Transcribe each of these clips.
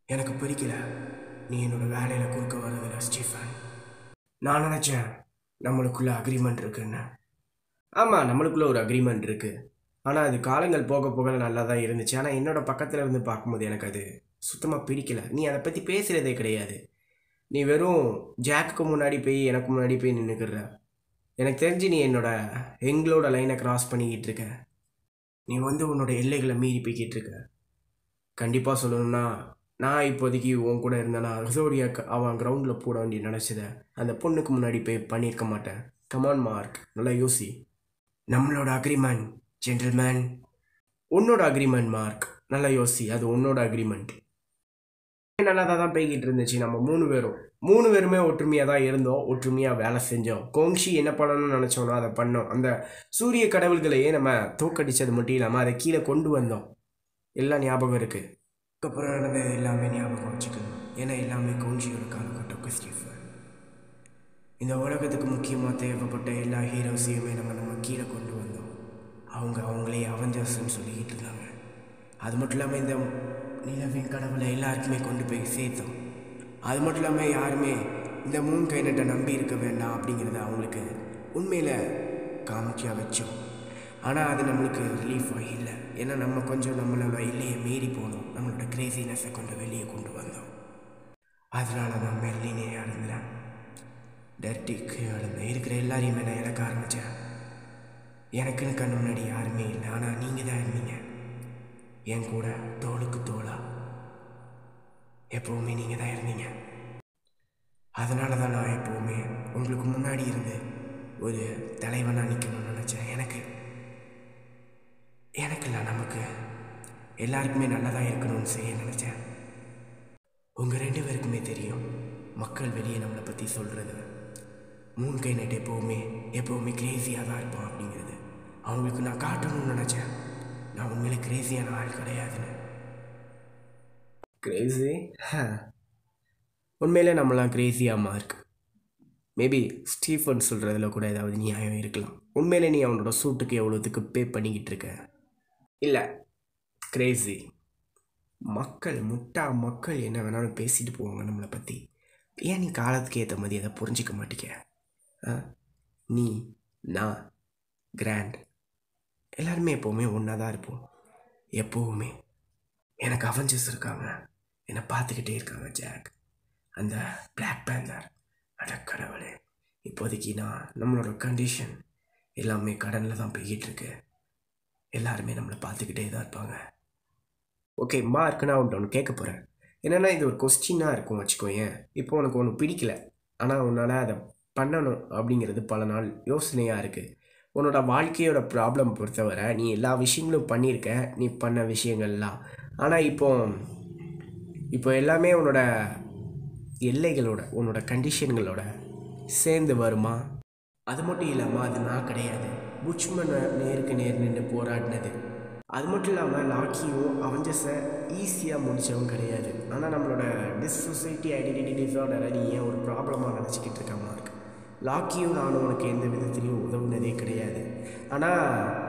எனக்கு பிடிக்கல நீ என்னோட வேலையில் குறுக்க வர்றதில்ல ஸ்டீஃபன் நான் நினச்சேன் நம்மளுக்குள்ள அக்ரிமெண்ட் இருக்குன்னு ஆமாம் நம்மளுக்குள்ள ஒரு அக்ரிமெண்ட் இருக்குது ஆனால் அது காலங்கள் போக போக நல்லா தான் இருந்துச்சு ஆனால் என்னோட பக்கத்தில் இருந்து பார்க்கும்போது எனக்கு அது சுத்தமாக பிடிக்கல நீ அதை பற்றி பேசுகிறதே கிடையாது நீ வெறும் ஜாக்குக்கு முன்னாடி போய் எனக்கு முன்னாடி போய் நின்றுக்கிற எனக்கு தெரிஞ்சு நீ என்னோட எங்களோட லைனை கிராஸ் பண்ணிக்கிட்டு இருக்க நீ வந்து உன்னோட எல்லைகளை மீறி போய்கிட்டு இருக்க கண்டிப்பாக சொல்லணும்னா நான் இப்போதைக்கு உன் கூட இருந்தேன்னா ரிசோடியாக்கு அவன் கிரவுண்டில் போட வேண்டிய நினச்சதை அந்த பொண்ணுக்கு முன்னாடி போய் பண்ணியிருக்க மாட்டேன் கமான் மார்க் நல்லா யோசி நம்மளோட அக்ரிமெண்ட் ஜென்டில்மேன் உன்னோட அக்ரிமெண்ட் மார்க் நல்லா யோசி அது உன்னோட அக்ரிமெண்ட் நல்லா தான் போய்கிட்டு இருந்துச்சு நம்ம மூணு பேரும் மூணு பேருமே ஒற்றுமையாக தான் இருந்தோம் ஒற்றுமையாக வேலை செஞ்சோம் கோங்ஷி என்ன பண்ணணும்னு நினச்சோனோ அதை பண்ணோம் அந்த சூரிய கடவுள்களையே நம்ம தோக்கடிச்சது மட்டும் இல்லாமல் அதை கீழே கொண்டு வந்தோம் எல்லாம் ஞாபகம் இருக்குது அதுக்கப்புறம் நடந்தது எல்லாமே ஞாபகம் வச்சுக்கணும் ஏன்னா எல்லாமே கோங்ஷியோட காலகட்டம் கிறிஸ்டிஃபர் இந்த உலகத்துக்கு முக்கியமாக தேவைப்பட்ட எல்லா ஹீரோஸையுமே நம்ம நம்ம கீழே கொண்டு வந்தோம் அவங்க அவங்களே அவஞ்சர்ஸ்ன்னு சொல்லிக்கிட்டு இருந்தாங்க அது மட்டும் இல்லாமல் இந்த நிலவின் கடவுளை எல்லாருக்குமே கொண்டு போய் சேர்த்தோம் அது மட்டும் இல்லாமல் யாருமே இந்த மூன் கைனட்டை நம்பி இருக்க வேண்டாம் அப்படிங்கிறத அவங்களுக்கு உண்மையில் காமிச்சியாக வச்சோம் ஆனால் அது நம்மளுக்கு ரிலீஃபாக இல்லை ஏன்னா நம்ம கொஞ்சம் நம்மளோட இல்லையை மீறி போனோம் நம்மளோட கிரேசினஸை கொண்டு வெளியே கொண்டு வந்தோம் அதனால நான் மெல்லினே அழுந்துறேன் டர்ட்டிக்கு அழுந்தேன் இருக்கிற எல்லாரையுமே நான் இழக்க ஆரம்பித்தேன் எனக்குன்னு கண்ணு முன்னாடி யாருமே இல்லை ஆனால் நீங்கள் தான் இருந்தீங்க என் கூட தோளுக்கு தோளா எப்போவுமே நீங்கள் தான் இருந்தீங்க அதனால தான் நான் எப்போவுமே உங்களுக்கு முன்னாடி இருந்து ஒரு தலைவனாக நிற்கணும்னு நினச்சேன் எனக்கு எனக்கு இல்லை நமக்கு எல்லாருக்குமே நல்லதாக இருக்கணும்னு செய்ய நினச்சேன் உங்கள் ரெண்டு பேருக்குமே தெரியும் மக்கள் வெளியே நம்மளை பற்றி சொல்கிறது மூன் கை நைட் எப்போவுமே எப்போவுமே கிரேசியாக தான் இருப்பான் அப்படிங்கிறது அவங்களுக்கு நான் காட்டணும்னு நினச்சேன் நான் உண்மையிலே கிரேசியான ஆள் கிடையாதுன்னு கிரேசி உண்மையிலே நம்மளாம் கிரேசியாக மார்க் மேபி ஸ்டீஃபன் சொல்கிறதுல கூட ஏதாவது நியாயம் இருக்கலாம் உண்மையிலே நீ அவனோட சூட்டுக்கு எவ்வளோத்துக்கு பே பண்ணிக்கிட்டு இருக்க இல்லை கிரேசி மக்கள் முட்டா மக்கள் என்ன வேணாலும் பேசிட்டு போவாங்க நம்மளை பற்றி ஏன் நீ காலத்துக்கு ஏற்ற மாதிரி அதை புரிஞ்சிக்க மாட்டேங்க ஆ நீ நான் கிராண்ட் எல்லாருமே எப்போவுமே ஒன்றா தான் இருப்போம் எப்போவுமே எனக்கு அவஞ்சஸ் இருக்காங்க என்னை பார்த்துக்கிட்டே இருக்காங்க ஜாக் அந்த பிளாக் பேந்தர் அட கடவுளே இப்போதைக்கு நான் நம்மளோட கண்டிஷன் எல்லாமே கடனில் தான் போய்கிட்டு இருக்கு எல்லாருமே நம்மளை பார்த்துக்கிட்டே தான் இருப்பாங்க ஓகே மார்க் நான் உன்ட்ட ஒன்று கேட்க போகிறேன் என்னென்னா இது ஒரு கொஸ்டினாக இருக்கும் வச்சுக்கோயேன் இப்போ உனக்கு ஒன்று பிடிக்கல ஆனால் உன்னால் அதை பண்ணணும் அப்படிங்கிறது பல நாள் யோசனையாக இருக்குது உன்னோட வாழ்க்கையோட ப்ராப்ளம் பொறுத்தவரை நீ எல்லா விஷயங்களும் பண்ணியிருக்க நீ பண்ண விஷயங்கள்லாம் ஆனால் இப்போ இப்போ எல்லாமே உன்னோட எல்லைகளோட உன்னோட கண்டிஷன்களோட சேர்ந்து வருமா அது மட்டும் இல்லாமல் அது நான் கிடையாது புச்மனை நேருக்கு நேர் நின்று போராடினது அது மட்டும் இல்லாமல் லாக்கியும் அவஞ்சஸை ஈஸியாக முடித்தவன் கிடையாது ஆனால் நம்மளோட டிஸ் சொசைட்டி ஐடென்டிட்டி டிஸார்டரை நீ ஏன் ஒரு ப்ராப்ளமாக நினச்சிக்கிட்டு இருக்க மார்க் லாக்கியும் நானும் உனக்கு எந்த விதத்துலையும் உதவுனதே கிடையாது ஆனால்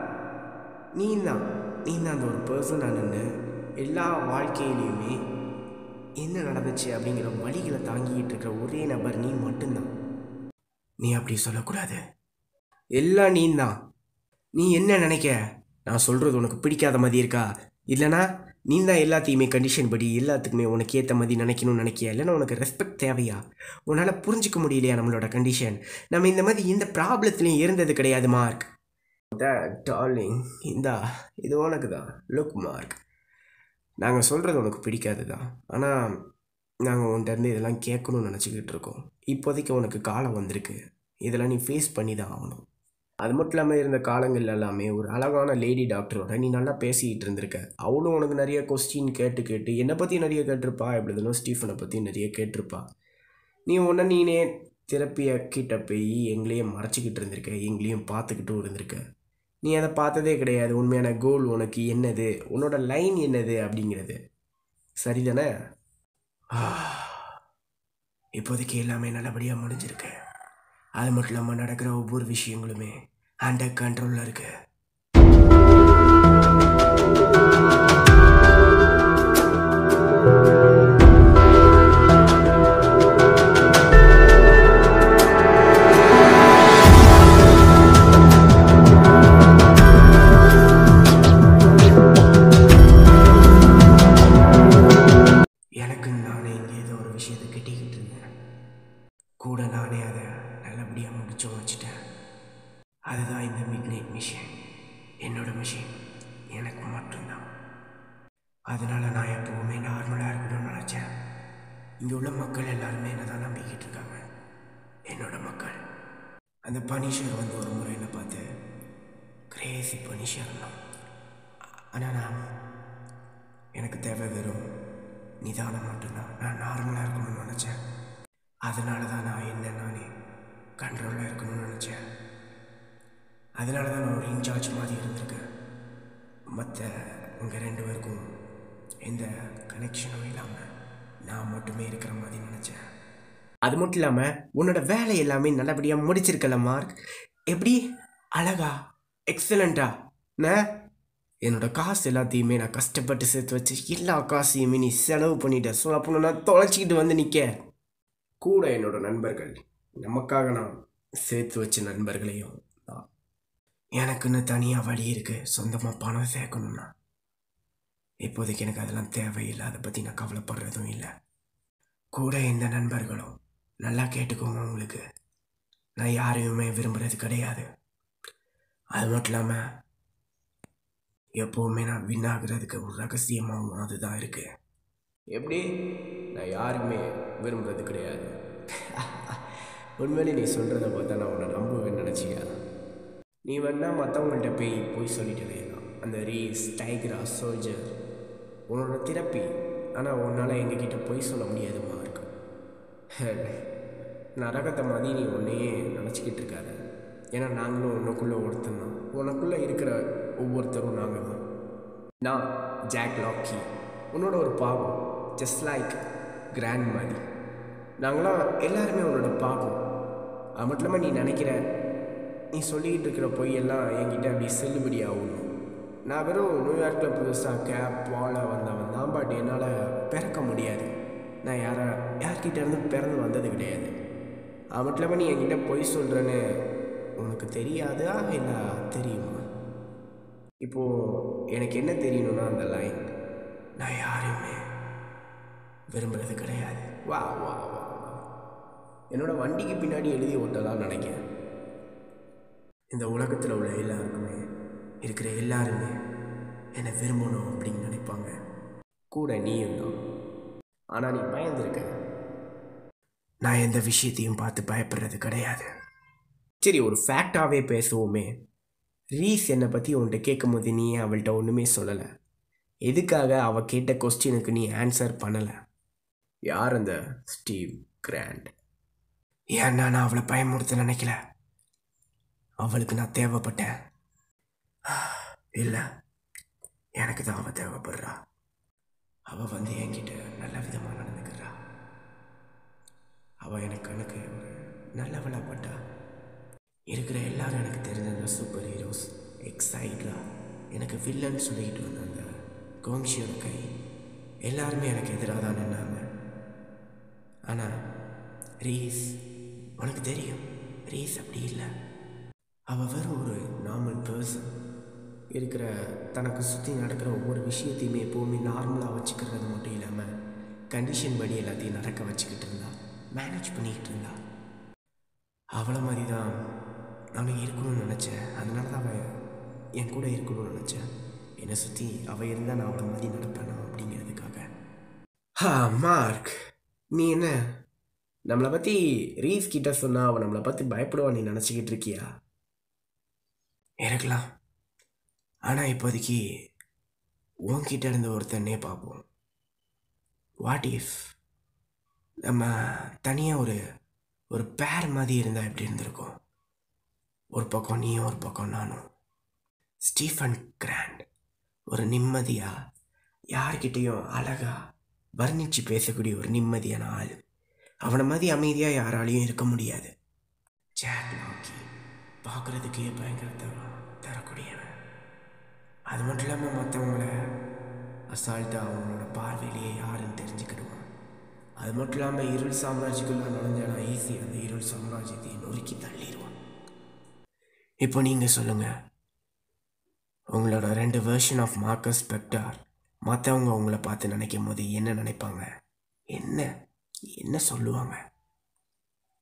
நீ தான் நீ தான் அந்த ஒரு பர்சனாக நின்று எல்லா வாழ்க்கையிலையுமே என்ன நடந்துச்சு அப்படிங்கிற வழிகளை தாங்கிக்கிட்டு இருக்கிற ஒரே நபர் நீ மட்டும்தான் நீ அப்படி சொல்லக்கூடாது எல்லாம் நீ தான் நீ என்ன நினைக்க நான் சொல்கிறது உனக்கு பிடிக்காத மாதிரி இருக்கா இல்லைனா நீ தான் எல்லாத்தையுமே கண்டிஷன் படி எல்லாத்துக்குமே உனக்கு ஏற்ற மாதிரி நினைக்கணும்னு நினைக்கிய இல்லைன்னா உனக்கு ரெஸ்பெக்ட் தேவையா உன்னால் புரிஞ்சிக்க முடியலையா நம்மளோட கண்டிஷன் நம்ம இந்த மாதிரி எந்த ப்ராப்ளத்துலையும் இருந்தது கிடையாது மார்க் டார்லிங் இந்தா இது உனக்கு தான் லுக் மார்க் நாங்கள் சொல்கிறது உனக்கு பிடிக்காது தான் ஆனால் நாங்கள் உன்கிட்டருந்து இதெல்லாம் கேட்கணும்னு நினச்சிக்கிட்டு இருக்கோம் இப்போதைக்கு உனக்கு காலம் வந்திருக்கு இதெல்லாம் நீ ஃபேஸ் பண்ணி தான் ஆகணும் அது மட்டும் இல்லாமல் இருந்த காலங்கள் எல்லாமே ஒரு அழகான லேடி டாக்டரோட நீ நல்லா பேசிக்கிட்டு இருந்திருக்க அவளும் உனக்கு நிறைய கொஸ்டின் கேட்டு கேட்டு என்னை பற்றி நிறைய கேட்டிருப்பா எப்படி இருந்தாலும் ஸ்டீஃபனை பற்றி நிறைய கேட்டிருப்பா நீ உன்னை நீனே தெரப்பியை கிட்ட போய் எங்களையும் மறைச்சிக்கிட்டு இருந்திருக்க எங்களையும் பார்த்துக்கிட்டும் இருந்திருக்க நீ அதை பார்த்ததே கிடையாது உண்மையான கோல் உனக்கு என்னது உன்னோட லைன் என்னது அப்படிங்கிறது சரிதானே இப்போதைக்கு எல்லாமே நல்லபடியாக முடிஞ்சிருக்கு அது மட்டும் இல்லாமல் நடக்கிற ஒவ்வொரு விஷயங்களுமே அண்டர் கண்ட்ரோலில் இருக்கு நானே அதை நல்லபடியாக முடிச்சும் வச்சுட்டேன் அதுதான் இந்த மிட் நைட் மிஷின் என்னோட மிஷின் எனக்கு மட்டும்தான் அதனால நான் எப்பவுமே நார்மலாக இருக்கணும்னு நினச்சேன் இங்கே உள்ள மக்கள் எல்லாருமே என்ன தான் நம்பிக்கிட்டு இருக்காங்க என்னோட மக்கள் அந்த பனிஷர் வந்து ஒரு முறை என்ன பார்த்து கிரேசி பனிஷர் ஆனால் நான் எனக்கு தேவை வெறும் நிதானம் மட்டும்தான் நான் நார்மலாக இருக்கணும்னு நினச்சேன் அதனால தான் நான் என்ன நானே கண்ட்ரோலில் இருக்கணும்னு நினச்சேன் அதனால தான் நான் ஒரு இன்சார்ஜ் மாதிரி இருந்திருக்கேன் மற்ற உங்கள் ரெண்டு பேருக்கும் எந்த கனெக்ஷனும் இல்லாமல் நான் மட்டுமே இருக்கிற மாதிரி நினச்சேன் அது மட்டும் இல்லாமல் உன்னோட வேலை எல்லாமே நல்லபடியாக முடிச்சிருக்கல மார்க் எப்படி அழகா எக்ஸலண்ட்டா நான் என்னோட காசு எல்லாத்தையுமே நான் கஷ்டப்பட்டு சேர்த்து வச்சு எல்லா காசையுமே நீ செலவு பண்ணிட்ட ஸோ அப்போ நான் தொலைச்சிக்கிட்டு வந்து நிற்க கூட என்னோட நண்பர்கள் நமக்காக நான் சேர்த்து வச்ச நண்பர்களையும் நான் எனக்குன்னு தனியாக வழி இருக்கு சொந்தமாக பணம் சேர்க்கணும்னா இப்போதைக்கு எனக்கு அதெல்லாம் தேவையில்லை அதை பற்றி நான் கவலைப்படுறதும் இல்லை கூட இந்த நண்பர்களும் நல்லா கேட்டுக்கோங்க உங்களுக்கு நான் யாரையுமே விரும்புறது கிடையாது அது மட்டும் இல்லாமல் எப்போவுமே நான் வின் ஆகுறதுக்கு ஒரு ரகசியமாகவும் அதுதான் இருக்கு எப்படி நான் யாருமே விரும்புறது கிடையாது உண்மையிலே நீ சொல்கிறத பார்த்தா நான் உன்னை நம்புவேன்னு நினச்சியா நீ வேணா மற்றவங்கள்ட்ட போய் போய் சொல்லிட்டு இருக்கலாம் அந்த ரீஸ் டைகரா சோல்ஜர் உன்னோட திறப்பி ஆனால் உன்னால் எங்ககிட்ட போய் சொல்ல முடியாதுமா இருக்கு நரகத்தை மாதிரி நீ உன்னையே நினச்சிக்கிட்டு இருக்காத ஏன்னா நாங்களும் உனக்குள்ளே ஒருத்தன் தான் உனக்குள்ளே இருக்கிற ஒவ்வொருத்தரும் நாங்கள் தான் நான் ஜாக் லாக்கி உன்னோட ஒரு பாவம் ஜஸ்ட் லைக் கிராண்ட் மாதிரி நாங்களாம் எல்லாருமே உன்னோட பாவம் அது மட்டும் இல்லாமல் நீ நினைக்கிற நீ சொல்லிக்கிட்டு இருக்கிற பொய்யெல்லாம் என்கிட்ட அப்படி செல்லுபடி ஆகணும் நான் வெறும் நியூயார்க்கில் புதுசாக கேப் வாழ வந்தவன் தான் பட் என்னால் பிறக்க முடியாது நான் யாரை யார்கிட்ட இருந்து பிறந்து வந்தது கிடையாது அது மட்டும் இல்லாமல் நீ என்கிட்ட பொய் சொல்கிறேன்னு உனக்கு தெரியாதா இல்லை தெரியுமா இப்போது எனக்கு என்ன தெரியணும்னா அந்த லைன் நான் யாரையுமே விரும்புறது கிடையாது வா வா வா வா என்னோட வண்டிக்கு பின்னாடி எழுதி ஓட்டலாம் நினைக்கிறேன் இந்த உலகத்தில் உள்ள எல்லாருக்குமே இருக்கிற எல்லாருமே என்னை விரும்பணும் அப்படின்னு நினைப்பாங்க கூட நீயும் தான் ஆனால் நீ பயந்துருக்க நான் எந்த விஷயத்தையும் பார்த்து பயப்படுறது கிடையாது சரி ஒரு ஃபேக்டாகவே பேசுவோமே ரீஸ் என்னை பற்றி உன்கிட்ட கேட்கும்போது நீ அவள்கிட்ட ஒன்றுமே சொல்லலை எதுக்காக அவள் கேட்ட கொஸ்டினுக்கு நீ ஆன்சர் பண்ணலை யார் அந்த ஸ்டீவ் கிராண்ட் ஏன்னா நான் அவளை பயமுறுத்த நினைக்கல அவளுக்கு நான் தேவைப்பட்டேன் இல்லை எனக்கு தான் அவள் தேவைப்படுறா அவள் வந்து என்கிட்ட நல்ல விதமாக நடந்துக்கிறா அவள் எனக்கு கணக்கு ஒரு நல்லவளாக பட்டா இருக்கிற எல்லாரும் எனக்கு தெரிஞ்ச அந்த சூப்பர் ஹீரோஸ் எக்ஸைட்ரா எனக்கு வில்லன் சொல்லிக்கிட்டு வந்த அந்த கோங்ஷியோட கை எல்லாருமே எனக்கு எதிராக தான் நின்னாங்க ஆனால் ரீஸ் உனக்கு தெரியும் ரீஸ் அப்படி இல்லை அவள் வெறும் ஒரு நார்மல் பர்சன் இருக்கிற தனக்கு சுற்றி நடக்கிற ஒவ்வொரு விஷயத்தையுமே எப்போவுமே நார்மலாக வச்சுக்கிறது மட்டும் இல்லாமல் கண்டிஷன் படி எல்லாத்தையும் நடக்க வச்சுக்கிட்டு இருந்தா மேனேஜ் பண்ணிக்கிட்டு இருந்தா அவளை மாதிரி தான் நான் இருக்கணும்னு நினச்சேன் அதனால தான் அவள் என் கூட இருக்கணும்னு நினச்சேன் என்னை சுற்றி அவள் இருந்தால் நான் அவளை மாதிரி நடப்பேனா அப்படிங்கிறதுக்காக ஹா மார்க் நீ என்ன நம்மளை பற்றி ரீஸ் கிட்ட சொன்னா அவன் நம்மளை பற்றி பயப்படுவான் நீ நினச்சிக்கிட்டு இருக்கியா இருக்கலாம் ஆனால் இப்போதைக்கு உன்கிட்ட இருந்து ஒருத்தனே பார்ப்போம் வாட் இஃப் நம்ம தனியாக ஒரு ஒரு பேர் மாதிரி இருந்தால் எப்படி இருந்திருக்கும் ஒரு பக்கம் நீயும் ஒரு பக்கம் நானும் ஸ்டீஃபன் கிராண்ட் ஒரு நிம்மதியாக யார்கிட்டேயும் அழகா வர்ணித்து பேசக்கூடிய ஒரு நிம்மதியான ஆள் அவனை மாதிரி அமைதியாக யாராலையும் இருக்க முடியாது ஜாக் லாக்கி பார்க்குறதுக்கே பயங்கரத்தை தரக்கூடியவன் அது மட்டும் இல்லாமல் மற்றவங்கள அசால்ட்டாக அவங்களோட பார்வையிலேயே யாருன்னு தெரிஞ்சுக்கிடுவான் அது மட்டும் இல்லாமல் இருள் சாம்ராஜ்யக்குள்ள நுழைஞ்சானா ஈஸி அந்த இருள் சாம்ராஜ்யத்தை நொறுக்கி தள்ளிடுவான் இப்போ நீங்கள் சொல்லுங்கள் உங்களோட ரெண்டு வெர்ஷன் ஆஃப் மார்க்கஸ் ஸ்பெக்டார் மற்றவங்க உங்களை பார்த்து நினைக்கும் போது என்ன நினைப்பாங்க என்ன என்ன சொல்லுவாங்க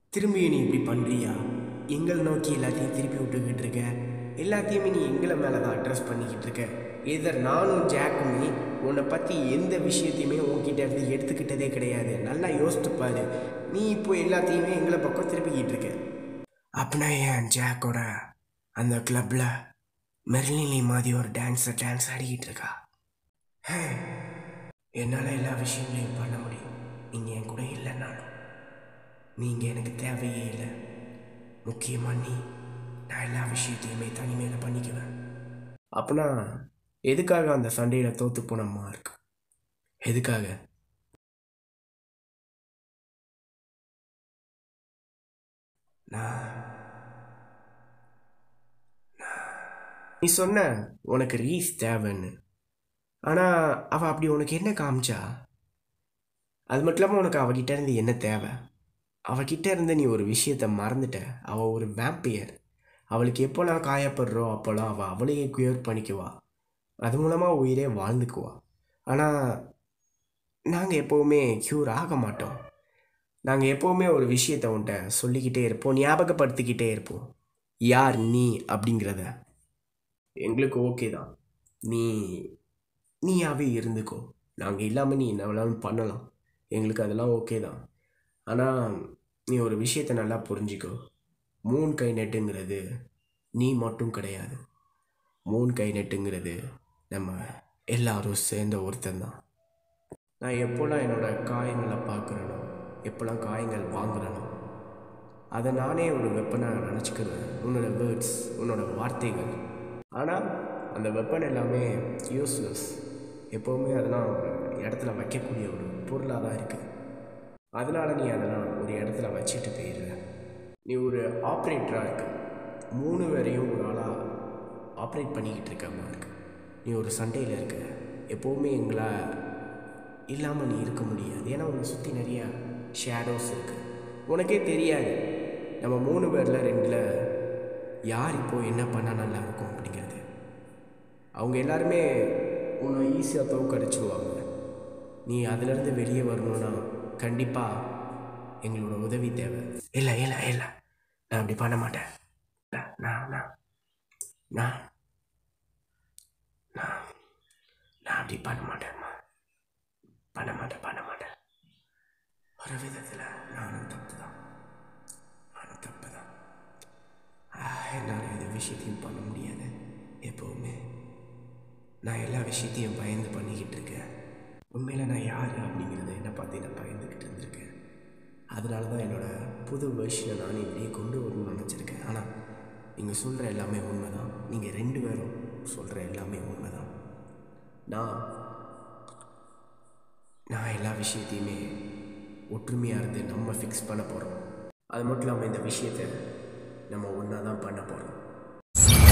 திரும்பி நீ இப்படி பண்ணுறியா எங்களை நோக்கி எல்லாத்தையும் திருப்பி விட்டுக்கிட்டு இருக்க எல்லாத்தையுமே நீ எங்களை மேலே தான் அட்ரஸ் பண்ணிக்கிட்டு இருக்க எதர் நானும் ஜாக்குமே உன்னை பற்றி எந்த விஷயத்தையுமே உன்கிட்ட இருந்து எடுத்துக்கிட்டதே கிடையாது நல்லா யோசித்து பாரு நீ இப்போ எல்லாத்தையுமே எங்களை பக்கம் திருப்பிக்கிட்டு இருக்க அப்படின்னா ஏன் ஜாக்கோட அந்த கிளப்பில் மெர்லினி மாதிரி ஒரு டான்ஸை டான்ஸ் ஆடிக்கிட்டு இருக்கா ஹே, என்னால் எல்லா விஷயங்களையும் பண்ண முடியும் நீங்கள் என் கூட இல்லைன்னாலும் நீங்கள் எனக்கு தேவையே இல்லை முக்கியமாக நீ நான் எல்லா விஷயத்தையுமே தனிமையில் பண்ணிக்குவேன் அப்படின்னா எதுக்காக அந்த சண்டையில் தோத்து போன மார்க் எதுக்காக நான் நான்- நீ சொன்ன உனக்கு ரீஸ் தேவைன்னு ஆனால் அவள் அப்படி உனக்கு என்ன காமிச்சா அது மட்டும் இல்லாமல் உனக்கு அவகிட்ட இருந்து என்ன தேவை அவகிட்ட இருந்து நீ ஒரு விஷயத்த மறந்துட்ட அவள் ஒரு வேம்பியர் அவளுக்கு எப்போல்லாம் காயப்படுறோ அப்போல்லாம் அவள் அவளையே குயர் பண்ணிக்குவா அது மூலமாக உயிரே வாழ்ந்துக்குவா ஆனால் நாங்கள் எப்போவுமே க்யூர் ஆக மாட்டோம் நாங்கள் எப்போவுமே ஒரு விஷயத்த உன்ட்ட சொல்லிக்கிட்டே இருப்போம் ஞாபகப்படுத்திக்கிட்டே இருப்போம் யார் நீ அப்படிங்கிறத எங்களுக்கு ஓகே தான் நீ நீயாவே இருந்துக்கோ நாங்கள் இல்லாமல் நீ என்ன வேணாலும் பண்ணலாம் எங்களுக்கு அதெல்லாம் ஓகே தான் ஆனால் நீ ஒரு விஷயத்தை நல்லா புரிஞ்சிக்கோ மூன் கை நெட்டுங்கிறது நீ மட்டும் கிடையாது மூன் கை நெட்டுங்கிறது நம்ம எல்லாரும் சேர்ந்த ஒருத்தன் தான் நான் எப்போல்லாம் என்னோட காயங்களை பார்க்குறேனோ எப்போல்லாம் காயங்கள் வாங்குறேனோ அதை நானே ஒரு வெப்பனாக நினச்சிக்கிடுவேன் உன்னோட வேர்ட்ஸ் உன்னோட வார்த்தைகள் ஆனால் அந்த வெப்பன் எல்லாமே யூஸ்லெஸ் எப்போவுமே அதெல்லாம் ஒரு இடத்துல வைக்கக்கூடிய ஒரு பொருளாக தான் இருக்குது அதனால நீ அதெல்லாம் ஒரு இடத்துல வச்சுட்டு போயிடுற நீ ஒரு ஆப்ரேட்டராக இருக்க மூணு பேரையும் ஒரு ஆளாக ஆப்ரேட் பண்ணிக்கிட்டு இருக்க மார்க் நீ ஒரு சண்டையில் இருக்க எப்போவுமே எங்களை இல்லாமல் நீ இருக்க முடியாது ஏன்னா உன்னை சுற்றி நிறைய ஷேடோஸ் இருக்குது உனக்கே தெரியாது நம்ம மூணு பேரில் ரெண்டில் யார் இப்போது என்ன பண்ணால் நல்லா இருக்கும் அப்படிங்கிறது அவங்க எல்லாருமே உன்னை ஈஸியாக தோக்கடிச்சிருவாங்க நீ அதிலிருந்து வெளியே வரணும்னா கண்டிப்பாக எங்களோட உதவி தேவை இல்லை இல்லை இல்லை நான் அப்படி பண்ண மாட்டேன் இல்ல, நான் நான் நான் நான் நான் அப்படி பண்ண மாட்டேன்மா பண்ண மாட்டேன் பண்ண மாட்டேன் ஒரு விதத்தில் நானும் தப்பு தான் நானும் தப்பு தான் என்னால் எந்த விஷயத்தையும் பண்ண முடியாது எப்போவுமே நான் எல்லா விஷயத்தையும் பயந்து பண்ணிக்கிட்டு இருக்கேன் உண்மையில் நான் யார் அப்படிங்கிறத என்னை பார்த்து நான் பயந்துக்கிட்டு இருந்திருக்கேன் அதனால தான் என்னோட புது வெர்ஷனை நான் இப்படியே கொண்டு வரணும்னு நினச்சிருக்கேன் ஆனால் நீங்கள் சொல்கிற எல்லாமே உண்மை தான் நீங்கள் ரெண்டு பேரும் சொல்கிற எல்லாமே உண்மை தான் நான் நான் எல்லா விஷயத்தையுமே ஒற்றுமையாக இருந்து நம்ம ஃபிக்ஸ் பண்ண போகிறோம் அது மட்டும் இல்லாமல் இந்த விஷயத்தை நம்ம ஒன்றா தான் பண்ண போகிறோம்